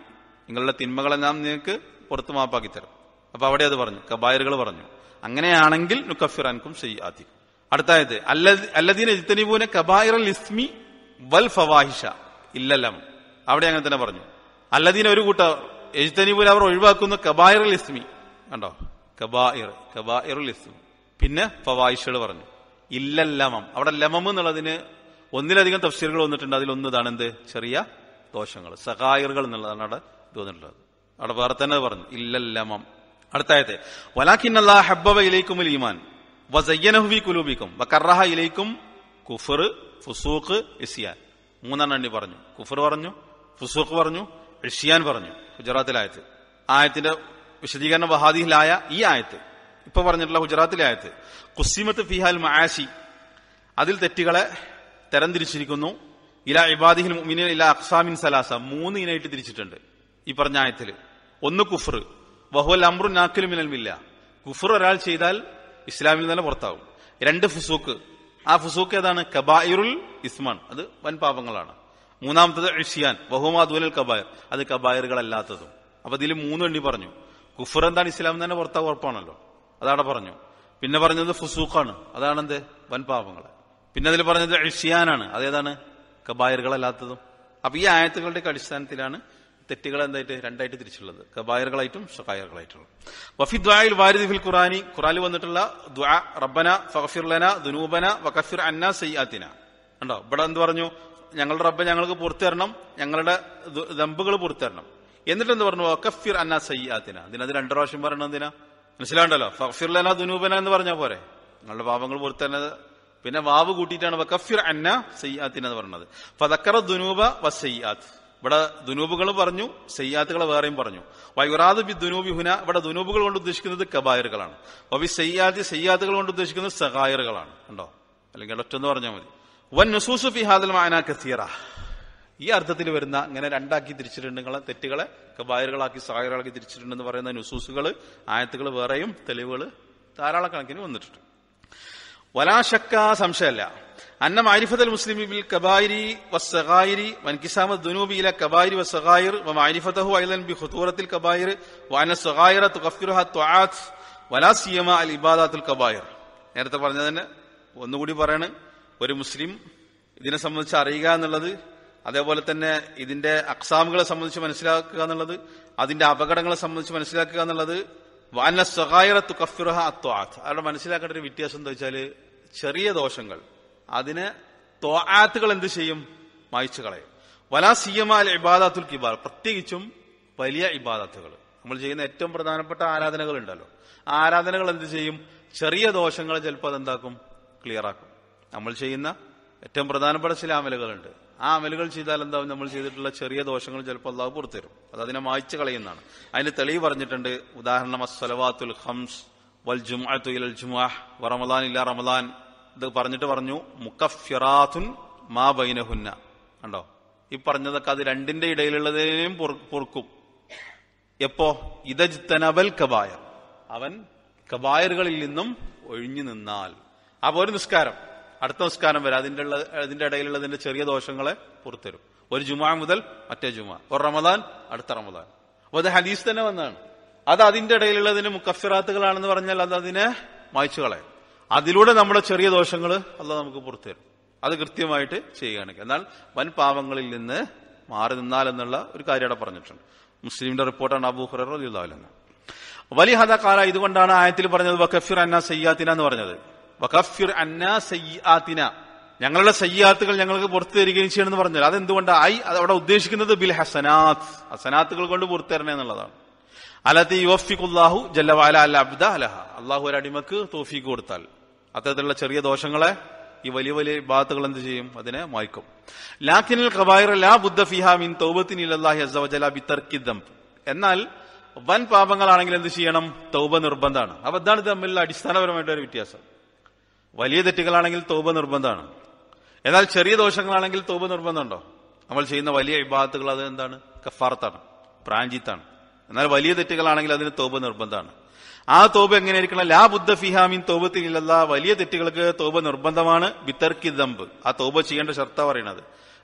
നിങ്ങളുടെ തിന്മകളെല്ലാം നിങ്ങൾക്ക് പുറത്തു മാപ്പാക്കി തരും അപ്പൊ അവിടെ അത് പറഞ്ഞു കബായറുകൾ പറഞ്ഞു അങ്ങനെയാണെങ്കിൽ നുക്കഫിറാൻക്കും ചെയ്യാതി അടുത്തായത് അല്ലദീന ഇത്തനിപൂനെ കബായിറൽ ഇസ്മി വൽ ഫവാഹിഷ ഇല്ലല്ലം അവിടെ അങ്ങനെ തന്നെ പറഞ്ഞു അല്ലദീന ഒരു കൂട്ട എജ്തനിപൂൻ അവർ ഒഴിവാക്കുന്ന കബായിറൽ ഇസ്മി കണ്ടോ കബായിർ കബായിറുൽ ഇസ്മി പിന്നെ ഫവാഹിഷകൾ പറഞ്ഞു ഇല്ലല്ലമം അവിടെ ലമം എന്നുള്ളതിന് ഒന്നിലധികം തഫ്സീറുകൾ വന്നിട്ടുണ്ട് അതിലൊന്ന് ഇതാണ് എന്ത് ചെറിയ ദോഷങ്ങൾ സഹായറുകൾ എന്നുള്ളതാണ് അവിടെ ഇത് വന്നിട്ടുള്ളത് അവിടെ വേറെ തന്നെ പറഞ്ഞു ഇല്ലല്ലമം അടുത്തായത് വലാഖിൻ അല്ലാഹ് ഹബ്ബബ ഇലൈക്കുമുൽ ഈമാൻ വസയ്യനഹുബി കുലൂബിക്കും വക്കറഹ ഇലൈക്കും കുഫർ ഫുസൂഖ് ഇസിയാൻ മൂന്നെണ്ണം എണ്ണി പറഞ്ഞു കുഫർ പറഞ്ഞു ഫുസൂഖ് പറഞ്ഞു ഇഷിയാൻ പറഞ്ഞു ഗുജറാത്തിലായത്ത് ആയത്തിന്റെ വിശദീകരണ വഹാദിഹിലായ ഈ ആയത്ത് ഇപ്പൊ പറഞ്ഞിട്ടുള്ള ഗുജറാത്തിലെ ആയത്ത് കുസിമത്ത് ഫിഹാൽ മആശി അതിൽ തെറ്റുകളെ തരംതിരിച്ചിരിക്കുന്നു ഇല ഇബാദിഹിൽ മുഅ്മിനീന ഇല അഖ്സാമിൻ സലാസ മൂന്ന് ഇനായിട്ട് തിരിച്ചിട്ടുണ്ട് ഈ പറഞ്ഞ ആയത്തിൽ ഒന്ന് കുഫർ വഹുൽ അമ്രു നാക്കിലും മിനൽമില്ല കുഫർ ഒരാൾ ചെയ്താൽ ഇസ്ലാമിൽ തന്നെ പുറത്താവും രണ്ട് ഫുസൂക്ക് ആ ഫുസൂക്ക് ഏതാണ് കബായിറുൽ ഇസ്മാൻ അത് വൻ പാപങ്ങളാണ് മൂന്നാമത്തത് ഇഷിയാൻ വഹുമാദുൽ കബായർ അത് കബായറുകളല്ലാത്തതും അപ്പൊ ഇതിൽ മൂന്ന് എണ്ണി പറഞ്ഞു കുഫർ എന്താണ് ഇസ്ലാം തന്നെ പുറത്താവ് ഉറപ്പാണല്ലോ അതവിടെ പറഞ്ഞു പിന്നെ പറഞ്ഞത് ഫുസൂഖാണ് അതാണെന്ത് വൻ പാപങ്ങൾ പിന്നെ അതിൽ പറഞ്ഞത് ഇഷിയാനാണ് അതേതാണ് കബായറുകളല്ലാത്തതും അപ്പൊ ഈ ആയത്തുകളുടെ അടിസ്ഥാനത്തിലാണ് തെറ്റുകൾ എന്തായിട്ട് രണ്ടായിട്ട് തിരിച്ചുള്ളത് കബായറുകളായിട്ടും ഷക്കായറുകളായിട്ടും വഫി ദ്വായിൽ വാരിദി ഫിൽ ഖുറാനി ഖുറാനിൽ വന്നിട്ടുള്ള ദ്വാ റബ്ബന ഫഗഫിർ ലന ദുനൂബന വകഫിർ അന്ന സയ്യാത്തിന ഉണ്ടോ ഇവിടെ എന്ത് പറഞ്ഞു ഞങ്ങളുടെ റബ്ബ ഞങ്ങൾക്ക് പുറത്തു തരണം ഞങ്ങളുടെ ദമ്പുകൾ പുറത്തു തരണം എന്നിട്ട് എന്ത് പറഞ്ഞു വക്കഫിർ അന്ന സയ്യാത്തിന അതിനത് രണ്ടു പ്രാവശ്യം പറയണം എന്തിനാ മനസ്സിലാണ്ടല്ലോ ഫഗഫിർ ലന ദുനൂബന എന്ന് പറഞ്ഞാൽ പോരെ ഞങ്ങളുടെ പാപങ്ങൾ പുറത്തു തരുന്നത് പിന്നെ വാവ് കൂട്ടിയിട്ടാണ് വക്കഫിർ അന്ന സയ്യാത്തിന എന്ന് പറയുന്നത് ഫതക്കറ ദുനൂബ വസയ്യാത്ത് ഇവിടെ ദുനൂബുകൾ പറഞ്ഞു സയ്യാത്തുകൾ വേറെയും പറഞ്ഞു വൈറാദ് ബി ദുനൂബി ഹുന ഇവിടെ ദുനൂബുകൾ കൊണ്ട് ഉദ്ദേശിക്കുന്നത് കബായറുകളാണ് വബി സയ്യാത്തി സയ്യാത്തുകൾ കൊണ്ട് ഉദ്ദേശിക്കുന്നത് സഹായറുകളാണ് ഉണ്ടോ അല്ലെങ്കിൽ ഒറ്റൊന്ന് പറഞ്ഞാൽ മതി വൻ നുസൂസു ഫി ഹാദൽ മാന കസീറ ഈ അർത്ഥത്തിൽ വരുന്ന ഇങ്ങനെ രണ്ടാക്കി തിരിച്ചിട്ടുണ്ടെങ്കിൽ തെറ്റുകളെ കബായറുകളാക്കി സഹായറുകളാക്കി തിരിച്ചിട്ടുണ്ടെന്ന് പറയുന്ന നുസൂസുകൾ ആയത്തുകൾ വേറെയും തെളിവുകൾ ധാരാളക്കണക്കിന് വന്നിട്ടുണ്ട് വലാശക്ക സംശയമല്ല അന്ന മാരിഫത്തൽ മുസ്ലിമി ബിൽ കബായിരി വസ്സഗായിരി വൻകിസാമ ദുനൂബി ഇല കബായിരി വസ്സഗായിർ വമാരിഫത്തഹു ഐലൻ ബി ഖുതൂറത്തിൽ കബായിർ വഅന സഗായിറ തുകഫിറുഹ തുആത്ത് വലാ സിയമ അൽ ഇബാദത്തുൽ കബായിർ നേരത്തെ പറഞ്ഞത് തന്നെ ഒന്നുകൂടി പറയാണ് ഒരു മുസ്ലിം ഇതിനെ സംബന്ധിച്ച് അറിയുക എന്നുള്ളത് അതേപോലെ തന്നെ ഇതിന്റെ അക്സാമുകളെ സംബന്ധിച്ച് മനസ്സിലാക്കുക എന്നുള്ളത് അതിന്റെ അപകടങ്ങളെ സംബന്ധിച്ച് മനസ്സിലാക്കുക എന്നുള്ളത് വാന സഹായറ തുകഫിറുഹ അത്വാത്ത് അവരുടെ മനസ്സിലാക്കേണ്ട ഒരു വ്യത്യാസം എന്താ വെച്ചാല് ചെറിയ ദോഷങ്ങൾ അതിന് ത്വാത്തുകൾ എന്ത് ചെയ്യും മായ്ച്ചു കളയും വലാ സിയമാൽ ഇബാദത്തുൽ കിബാർ പ്രത്യേകിച്ചും വലിയ ഇബാദത്തുകൾ നമ്മൾ ചെയ്യുന്ന ഏറ്റവും പ്രധാനപ്പെട്ട ആരാധനകൾ ഉണ്ടല്ലോ ആ ആരാധനകൾ എന്ത് ചെയ്യും ചെറിയ ദോഷങ്ങൾ ചിലപ്പോൾ അതെന്താക്കും ക്ലിയർ ആക്കും നമ്മൾ ചെയ്യുന്ന ഏറ്റവും പ്രധാനപ്പെട്ട ചില അമലുകളുണ്ട് ആ അമലുകൾ ചെയ്താൽ എന്താവും നമ്മൾ ചെയ്തിട്ടുള്ള ചെറിയ ദോഷങ്ങൾ ചിലപ്പോൾ അള്ളാഹു പുറത്തുതരും അത് അതിനെ മായ്ച്ചു കളയുന്നതാണ് അതിന് തെളിവ് പറഞ്ഞിട്ടുണ്ട് ഉദാഹരണം അസ്സലവാത്തുൽ ഹംസ് വൽ ജുംഅത്തു ഇലൽ ജുമുഅഹ് വ റമദാൻ ഇല്ല റമദാൻ ഇത് പറഞ്ഞിട്ട് പറഞ്ഞു മുക്കഫിറാത്തുൻ മാ ബൈനഹുന്ന കണ്ടോ ഈ പറഞ്ഞതൊക്കെ അത് രണ്ടിന്റെ ഇടയിലുള്ളതിനെയും പൊറുക്കും എപ്പോ ഇതജ്തനബൽ കബായർ അവൻ കബായറുകളിൽ നിന്നും ഒഴിഞ്ഞു നിന്നാൽ അപ്പൊ ഒരു നിസ്കാരം അടുത്ത നിസ്കാരം വരെ അതിന്റെ ഉള്ള അതിന്റെ ഇടയിലുള്ളതിന്റെ ചെറിയ ദോഷങ്ങളെ പുറത്തരും ഒരു ജുമാ മുതൽ മറ്റേ ജുമാ ഒരു റമദാൻ അടുത്ത റമദാൻ അപ്പൊ അത് ഹദീസ് തന്നെ വന്നതാണ് അത് അതിന്റെ ഇടയിലുള്ളതിന് മുക്കഫിറാത്തുകളാണെന്ന് പറഞ്ഞാൽ അത് അതിനെ മായ്ച്ചു കളയും അതിലൂടെ നമ്മുടെ ചെറിയ ദോഷങ്ങൾ അല്ല നമുക്ക് പുറത്തുതരും അത് കൃത്യമായിട്ട് ചെയ്യുകയാണെങ്കിൽ എന്നാൽ വൻ പാവങ്ങളിൽ നിന്ന് മാറി നിന്നാൽ എന്നുള്ള ഒരു കാര്യം അവിടെ പറഞ്ഞിട്ടുണ്ട് മുസ്ലിമിന്റെ റിപ്പോർട്ടാണ് അബൂ ഹുറന്ന് വലിയ ഹദ കാല ഇതുകൊണ്ടാണ് ആയത്തിൽ പറഞ്ഞത് വക്കഫിർ അന്ന സയ്യാത്തിന എന്ന് പറഞ്ഞത് വക്കഫിർ അന്ന സയ്യാത്തിന ഞങ്ങളുടെ സയ്യാത്തുകൾ ഞങ്ങൾക്ക് പുറത്തു തരികയും ചെയ്യണമെന്ന് പറഞ്ഞത് അതെന്തുകൊണ്ട് ഐ അത് അവിടെ ഉദ്ദേശിക്കുന്നത് ബിൽ ഹസനാത്ത് ഹസനാത്തുകൾ കൊണ്ട് പുറത്തു തരണേ എന്നുള്ളതാണ് അലത്തി യുവഫിഖുല്ലാഹു ജല്ലവാല അല്ല അബ്ദ അലഹ അള്ളാഹു ഒരു അടിമക്ക് തോഫീക്ക് കൊടുത്താൽ അത്തരത്തിലുള്ള ചെറിയ ദോഷങ്ങളെ ഈ വലിയ വലിയ ബാത്തുകൾ എന്ത് ചെയ്യും അതിനെ മായ്ക്കും ലാഖിനിൽ ഖബായിർ ലാ ബുദ്ധ ഫിഹ മിൻ തൗബത്തിൻ ഇലല്ലാഹി അസ്സവജല ബിതർക്കി ദംബ് എന്നാൽ വൻ പാപങ്ങളാണെങ്കിൽ എന്ത് ചെയ്യണം തൗബ നിർബന്ധമാണ് അപ്പൊ ഇതാണ് തമ്മിലുള്ള അടിസ്ഥാനപരമായിട്ട് ഒരു വ്യത്യാസം വലിയ തെറ്റുകളാണെങ്കിൽ തൗബ നിർബന്ധമാണ് എന്നാൽ ചെറിയ ദോഷങ്ങളാണെങ്കിൽ തൗബ നിർബന്ധമുണ്ടോ നമ്മൾ ചെയ്യുന്ന വലിയ ഇബാദത്തുകൾ അത് എന്താണ് കഫാർത്താണ് പ്രാഞ്ചിത്താണ് എന്നാൽ വലിയ തെറ്റുകളാണെങ്കിൽ അതിന് തോപ് നിർബന്ധമാണ് ആ തോപ് എങ്ങനെയായിരിക്കണം ലാ ബുദ്ധ ഫിഹാമിൻ തോപത്തിനില്ല വലിയ തെറ്റുകൾക്ക് തോപ നിർബന്ധമാണ് ബിത്തർക്കി ദമ്പ് ആ തോപ ചെയ്യേണ്ട ഷർത്ത പറയണത്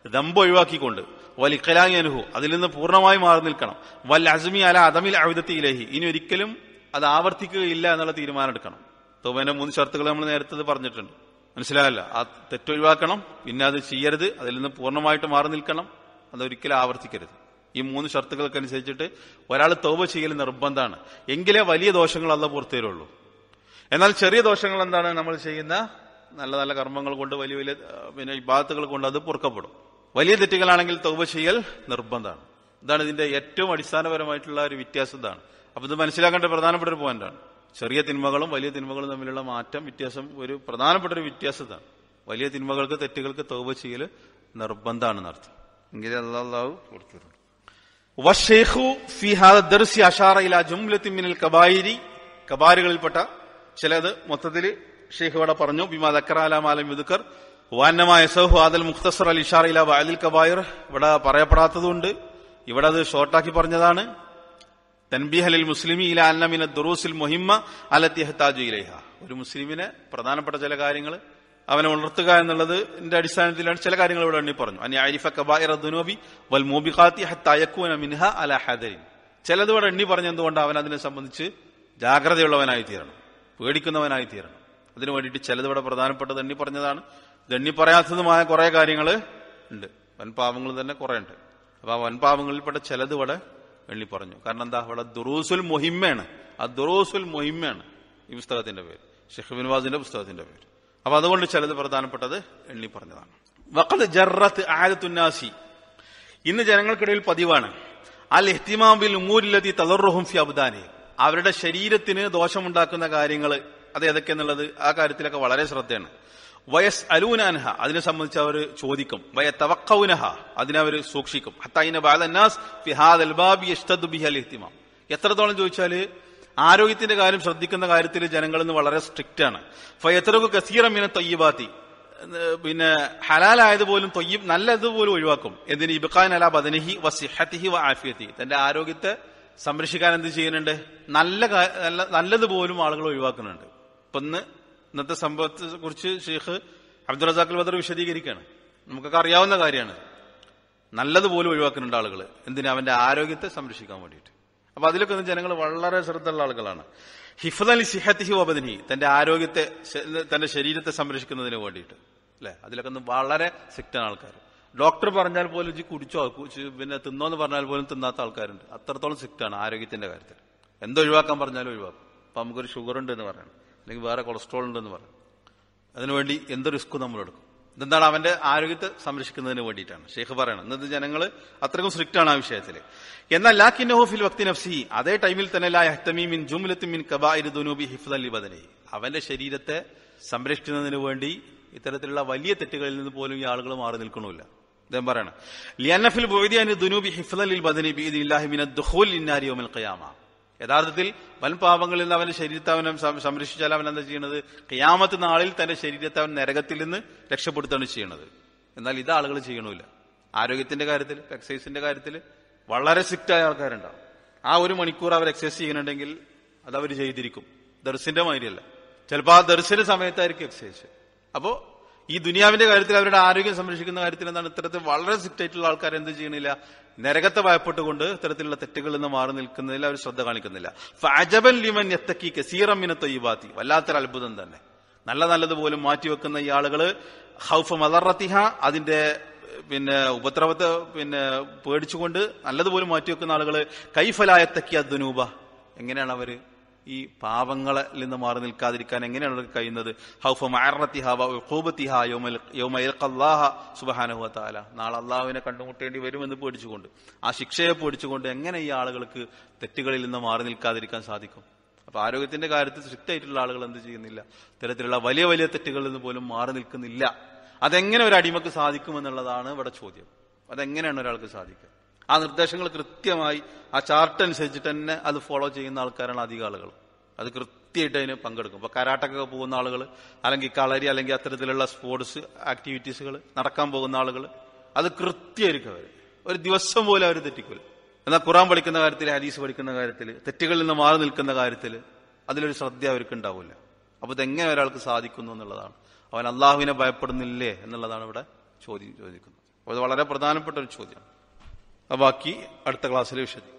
ദമ്പ് ഒഴിവാക്കിക്കൊണ്ട് വൽ ഇഖലാങ്ങി അനുഹു അതിൽ നിന്ന് പൂർണ്ണമായി മാറി നിൽക്കണം വൽ അസ്മി അല അദമിൽ അവിധത്തി ഇലഹി ഇനി ഒരിക്കലും അത് ആവർത്തിക്കുകയില്ല എന്നുള്ള തീരുമാനം എടുക്കണം തോബന്റെ മൂന്ന് ഷർത്തുകൾ നമ്മൾ നേരത്തെ പറഞ്ഞിട്ടുണ്ട് മനസ്സിലായല്ല ആ തെറ്റൊഴിവാക്കണം പിന്നെ അത് ചെയ്യരുത് അതിൽ നിന്ന് പൂർണ്ണമായിട്ട് മാറി നിൽക്കണം അതൊരിക്കലും ആവർത്തിക്കരുത് ഈ മൂന്ന് ഷർത്തുകൾക്കനുസരിച്ചിട്ട് ഒരാൾ തോപ ചെയ്യൽ നിർബന്ധമാണ് എങ്കിലേ വലിയ ദോഷങ്ങൾ അല്ല പുറത്തു തരുള്ളൂ എന്നാൽ ചെറിയ ദോഷങ്ങൾ എന്താണ് നമ്മൾ ചെയ്യുന്ന നല്ല നല്ല കർമ്മങ്ങൾ കൊണ്ട് വലിയ വലിയ ആ, പിന്നെ ഇബാത്തുകൾ കൊണ്ട് അത് പൊറുക്കപ്പെടും വലിയ തെറ്റുകളാണെങ്കിൽ തൗബ ചെയ്യൽ നിർബന്ധമാണ് ഇതാണ് ഇതിന്റെ ഏറ്റവും അടിസ്ഥാനപരമായിട്ടുള്ള ഒരു വ്യത്യാസം ഇതാണ് അപ്പൊ ഇത് മനസ്സിലാക്കേണ്ട പ്രധാനപ്പെട്ട ഒരു പോയിന്റാണ് ചെറിയ തിന്മകളും വലിയ തിന്മകളും തമ്മിലുള്ള മാറ്റം വ്യത്യാസം ഒരു പ്രധാനപ്പെട്ട ഒരു വ്യത്യാസം ഇതാണ് വലിയ തിന്മകൾക്ക് തെറ്റുകൾക്ക് തൗബ ചെയ്യൽ നിർബന്ധമാണെന്ന് അർത്ഥം എങ്കിലേ അള്ളാഹു കൊടുത്തിരുന്നു വഷേഖു ഫി ഹാദ ദർസി അഷാറ ഇല ജുംലത്തി മിനൽ കബായിരി കബാരുകളിൽപ്പെട്ട ചിലത് മൊത്തത്തിൽ ഷെയ്ഖ് ഇവിടെ പറഞ്ഞു ബിമാ ദക്കറാല മാലം യുദുക്കർ വാന്നമായ സഹു ആദൽ മുഖ്തസർ അൽ ഇഷാർ ഇല അലിൽ കബായിർ ഇവിടെ പറയപ്പെടാത്തതുകൊണ്ട് ഇവിടെ അത് ഷോർട്ടാക്കി പറഞ്ഞതാണ് തൻബിഹലിൽ മുസ്ലിമി ഇല അന്നമിന ദുറൂസിൽ മുഹിമ്മ അലത്തി ഹത്താജു ഇലൈഹ ഒരു മുസ്ലിമിനെ പ്രധാനപ്പെട്ട ചില കാര്യങ്ങൾ അവനെ ഉണർത്തുക എന്നുള്ളത് അടിസ്ഥാനത്തിലാണ് ചില കാര്യങ്ങൾ ഇവിടെ എണ്ണി പറഞ്ഞു അനി ആരിഫ കബായിറ ദുനോബി വൽ മോബിഖാത്തി ഹത്തായക്കുവന മിൻഹ അല ഹദരിൻ ചിലത് ഇവിടെ എണ്ണി പറഞ്ഞതുകൊണ്ട് അവൻ അതിനെ സംബന്ധിച്ച് ജാഗ്രതയുള്ളവനായി തീരണം പേടിക്കുന്നവനായി തീരണം അതിനു വേണ്ടിയിട്ട് ചിലത് ഇവിടെ പ്രധാനപ്പെട്ടത് എണ്ണി പറഞ്ഞതാണ് ഇത് എണ്ണി പറയാത്തതുമായ കുറെ കാര്യങ്ങൾ ഉണ്ട് വൻപാവങ്ങൾ തന്നെ കുറെ ഉണ്ട് അപ്പൊ ആ വൻപാവങ്ങളിൽപ്പെട്ട ചിലത് ഇവിടെ എണ്ണി പറഞ്ഞു കാരണം എന്താ ഇവിടെ ദുറൂസുൽ മൊഹിമ്മയാണ് ആ ദുറൂസുൽ മൊഹിമ്മയാണ് ഈ പുസ്തകത്തിന്റെ പേര് ഷെഖ് ബിൻവാസിന്റെ പുസ്തകത്തിന്റെ പേര് അപ്പൊ അതുകൊണ്ട് ചിലത് പ്രധാനപ്പെട്ടത് എണ്ണി പറഞ്ഞതാണ് വഖദ് ജറത്ത് ആദത്തുന്നാസി ഇന്ന് ജനങ്ങൾക്കിടയിൽ പതിവാണ് അൽ എഹ്തിമാബിൽ ഉമൂരിലതി തളറുഹും ഫി അബ്ദാനി അവരുടെ ശരീരത്തിന് ദോഷമുണ്ടാക്കുന്ന കാര്യങ്ങൾ അത് ഏതൊക്കെയെന്നുള്ളത് ആ കാര്യത്തിലൊക്കെ വളരെ ശ്രദ്ധയാണ് വയസ് അലൂനഹ അതിനെ സംബന്ധിച്ച് അവർ ചോദിക്കും വയ തവക്കൗനഹ അതിനെ അവർ സൂക്ഷിക്കും ഹത്തൈന ബാലന്നാസ് ഫിഹാദ് അൽബാബി യഷ്തദ് ബിഹൽ ഇഹ്തിമാം എത്രത്തോളം ചോദിച്ചാല് ആരോഗ്യത്തിന്റെ കാര്യം ശ്രദ്ധിക്കുന്ന കാര്യത്തിൽ ജനങ്ങൾ ഇന്ന് വളരെ സ്ട്രിക്റ്റ് ആണ് ഫയത്തറു കസീറമിനെ തൊയ്യബാത്തി പിന്നെ ഹലാലായത് പോലും തൊയ്യം നല്ലത് പോലും ഒഴിവാക്കും എന്തിന് ഇബക്കാൻ അല ബദനഹി വ സിഹത്തിഹി വ ആഫിയത്തി തന്റെ ആരോഗ്യത്തെ സംരക്ഷിക്കാൻ എന്ത് ചെയ്യുന്നുണ്ട് നല്ല കാ- നല്ല- നല്ലത് പോലും ആളുകൾ ഒഴിവാക്കുന്നുണ്ട് ഇപ്പൊ ഇന്ന് ഇന്നത്തെ സംഭവത്തെ കുറിച്ച് ഷെയ്ഖ് അബ്ദുൾ റസാഖൽ ബദർ വിശദീകരിക്കുകയാണ് നമുക്കൊക്കെ അറിയാവുന്ന കാര്യമാണ് നല്ലത് പോലും ഒഴിവാക്കുന്നുണ്ട് ആളുകൾ എന്തിനാ അവന്റെ ആരോഗ്യത്തെ സംരക്ഷിക്കാൻ വേണ്ടിയിട്ട് അപ്പൊ അതിലൊക്കെ ജനങ്ങൾ വളരെ ശ്രദ്ധയുള്ള ആളുകളാണ് ഹിഫദ് അലി സിഹത്തിഹി വബദിനി തന്റെ ആരോഗ്യത്തെ ശ- തന്റെ ശരീരത്തെ സംരക്ഷിക്കുന്നതിന് വേണ്ടിയിട്ട് അല്ലെ അതിലൊക്കെ ഒന്ന് വളരെ സിക്റ്റാണ് ആൾക്കാർ ഡോക്ടർ പറഞ്ഞാൽ പോലും ഇജ്ജ് കുടിച്ചോ കുടിച്ച് പിന്നെ തിന്നോന്ന് പറഞ്ഞാൽ പോലും തിന്നാത്ത ആൾക്കാരുണ്ട് അത്രത്തോളം സിക്റ്റാണ് ആരോഗ്യത്തിന്റെ കാര്യത്തിൽ എന്തൊഴിവാക്കാൻ പറഞ്ഞാലും ഒഴിവാക്കും അപ്പൊ നമുക്കൊരു ഷുഗർ ഉണ്ട് എന്ന് പറയണം അല്ലെങ്കിൽ വേറെ കൊളസ്ട്രോൾ ഉണ്ടെന്ന് പറയണം അതിനുവേണ്ടി എന്ത് റിസ്ക് നമ്മൾ എടുക്കും ഇതെന്താണ് അവന്റെ ആരോഗ്യത്തെ സംരക്ഷിക്കുന്നതിന് വേണ്ടിയിട്ടാണ് ഷെയ്ഖ് പറയണം ഇന്നത്തെ ജനങ്ങൾ അത്രക്കും സ്ട്രിക്റ്റ് ആണ് ആ വിഷയത്തിൽ എന്നാൽ ലാക്കിന്നഹുഫിൽ വക്തി നഫ്സി അതേ ടൈമിൽ തന്നെ ലാ യഹ്തമീ മിൻ ജുംലത്തി മിൻ കബായിരി ദുനൂബി ഹിഫ്ദൽ ലിബദനി അവന്റെ ശരീരത്തെ സംരക്ഷിക്കുന്നതിന് വേണ്ടി ഇത്തരത്തിലുള്ള വലിയ തെറ്റുകളിൽ നിന്ന് പോലും ഈ ആളുകൾ മാറി നിൽക്കണമില്ല അദ്ദേഹം പറയണം ലിയന്നഫിൽ ബുഅദിയാനി ദുനൂബി ഹിഫ്ദൽ ലിൽ ബദനി ബിഇദ്നില്ലാഹി മിന ദുഖൂൽ ലിന്നാരി യൗമിൽ ഖിയാമ യഥാർത്ഥത്തിൽ വൻപാപങ്ങളിൽ നിന്ന് അവന്റെ ശരീരത്തെ അവനെ സം- സംരക്ഷിച്ചാൽ അവൻ എന്താ ചെയ്യുന്നത് ഖിയാമത്ത് നാളിൽ തന്റെ ശരീരത്തെ അവൻ നരകത്തിൽ നിന്ന് രക്ഷപ്പെടുത്താണ് ചെയ്യുന്നത് എന്നാൽ ഇത് ആളുകൾ ചെയ്യണമില്ല ആരോഗ്യത്തിന്റെ കാര്യത്തിൽ എക്സസൈസിന്റെ കാര്യത്തിൽ വളരെ സ്ട്രിക്റ്റ് ആയ ആൾക്കാരുണ്ടാവും ആ ഒരു മണിക്കൂർ അവർ എക്സസൈസ് ചെയ്യുന്നുണ്ടെങ്കിൽ അത് അവർ ചെയ്തിരിക്കും ദർസിന്റെ മാതിരിയല്ല ചിലപ്പോൾ ആ ദർശന സമയത്തായിരിക്കും എക്സസൈസ് അപ്പോ ഈ ദുനിയാവിന്റെ കാര്യത്തിൽ അവരുടെ ആരോഗ്യം സംരക്ഷിക്കുന്ന കാര്യത്തിൽ എന്താണ് ഇത്തരത്തിൽ വളരെ സ്ട്രിക്റ്റ് ആയിട്ടുള്ള ആൾക്കാർ എന്ത് ചെയ്യണില്ല നരകത്തെ ഭയപ്പെട്ടുകൊണ്ട് ഇത്തരത്തിലുള്ള തെറ്റുകളിൽ നിന്ന് മാറി നിൽക്കുന്നതിൽ അവർ ശ്രദ്ധ കാണിക്കുന്നില്ല ഫഅജബൻ ലിമൻ യത്തക്കി കസീറമിന തൊയ്യബാത്തി വല്ലാത്തൊരു അത്ഭുതം തന്നെ നല്ല നല്ലത് പോലും മാറ്റിവെക്കുന്ന ഈ ആളുകള് ഹൗഫ മലറത്തിഹ അതിന്റെ പിന്നെ ഉപദ്രവത്തെ പിന്നെ പേടിച്ചുകൊണ്ട് നല്ലതുപോലും മാറ്റിവെക്കുന്ന ആളുകള് കൈഫലായത്തക്കിയ ദുനൂബ എങ്ങനെയാണ് അവര് ഈ പാവങ്ങളിൽ നിന്ന് മാറി നിൽക്കാതിരിക്കാൻ എങ്ങനെയാണ് അവർക്ക് കഴിയുന്നത് ഹൗഫ മഅറത്തിഹ വ ഉഖൂബത്തിഹ യൗമൽ യൗമ യൽഖല്ലാഹ സുബ്ഹാനഹു വ തആല നാളെ അള്ളാഹുവിനെ കണ്ടുമുട്ടേണ്ടി വരുമെന്ന് പേടിച്ചുകൊണ്ട് ആ ശിക്ഷയെ പേടിച്ചുകൊണ്ട് എങ്ങനെ ഈ ആളുകൾക്ക് തെറ്റുകളിൽ നിന്ന് മാറി നിൽക്കാതിരിക്കാൻ സാധിക്കും അപ്പൊ ആരോഗ്യത്തിന്റെ കാര്യത്തിൽ സ്ട്രിക്റ്റ് ആയിട്ടുള്ള ആളുകൾ എന്ത് ചെയ്യുന്നില്ല ഇത്തരത്തിലുള്ള വലിയ വലിയ തെറ്റുകളിൽ നിന്ന് പോലും മാറി നിൽക്കുന്നില്ല അതെങ്ങനെ ഒരു അടിമക്ക് സാധിക്കുമെന്നുള്ളതാണ് ഇവിടെ ചോദ്യം അതെങ്ങനെയാണ് ഒരാൾക്ക് സാധിക്കുക ആ നിർദ്ദേശങ്ങൾ കൃത്യമായി ആ ചാർട്ട് അനുസരിച്ചിട്ട് തന്നെ അത് ഫോളോ ചെയ്യുന്ന ആൾക്കാരാണ് അധികം ആളുകൾ അത് കൃത്യമായിട്ട് അതിന് പങ്കെടുക്കും ഇപ്പൊ കരാട്ടക്കൊക്കെ പോകുന്ന ആളുകൾ അല്ലെങ്കിൽ കളരി അല്ലെങ്കിൽ അത്തരത്തിലുള്ള സ്പോർട്സ് ആക്ടിവിറ്റീസുകൾ നടക്കാൻ പോകുന്ന ആളുകൾ അത് കൃത്യമായിരിക്കും അവർ ഒരു ദിവസം പോലും അവർ തെറ്റിക്കില്ല എന്നാൽ ഖുറാൻ പഠിക്കുന്ന കാര്യത്തിൽ ഹദീസ് പഠിക്കുന്ന കാര്യത്തിൽ തെറ്റുകളിൽ നിന്ന് മാറി നിൽക്കുന്ന കാര്യത്തിൽ അതിലൊരു ശ്രദ്ധ അവർക്ക് ഉണ്ടാവില്ല അപ്പൊ ഇതെങ്ങനെ ഒരാൾക്ക് സാധിക്കുന്നു എന്നുള്ളതാണ് അവൻ അള്ളാഹുവിനെ ഭയപ്പെടുന്നില്ലേ എന്നുള്ളതാണ് ഇവിടെ ചോദ്യം ചോദിക്കുന്നത് അത് വളരെ പ്രധാനപ്പെട്ട ഒരു ചോദ്യം ആ ബാക്കി അടുത്ത ക്ലാസ്സിൽ വിശദീകരിക്കും